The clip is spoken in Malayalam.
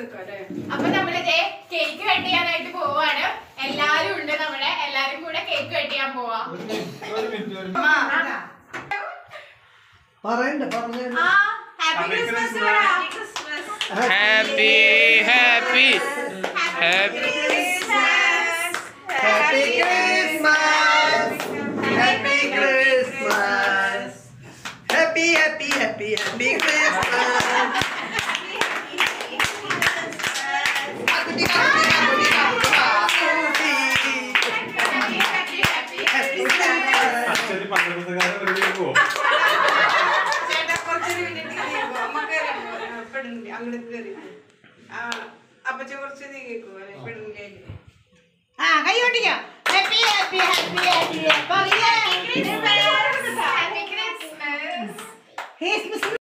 നിൽക്കാം അല്ലേ അപ്പൊ നമ്മളിതേ കേക്ക് കട്ട് ചെയ്യാനായിട്ട് പോവാണ് എല്ലാരും ഉണ്ട് നമ്മുടെ എല്ലാരും കൂടെ കേക്ക് കട്ട് ചെയ്യാൻ പോവാ പറയണ്ട പറഞ്ഞു ആ happy Christmas happy Christmas happy happy happy happy Christmas happy Christmas happy happy happy happy Christmas അച്ഛന് പന്ത്രണ്ടുകാരൻ വെറുതെ പോകും ചേട്ടാ കുറച്ചൊരു മിനിറ്റ് കേൾക്കും അമ്മ കയറി പെണ്ണിന്റെ അങ്ങോട്ട് കയറി ആ അപ്പച്ച കുറച്ച് നീ കേൾക്കും അല്ലെ പെണ്ണിന്റെ ആ കൈ കൊട്ടിക്കോ happy happy happy happy happy Christmas happy Christmas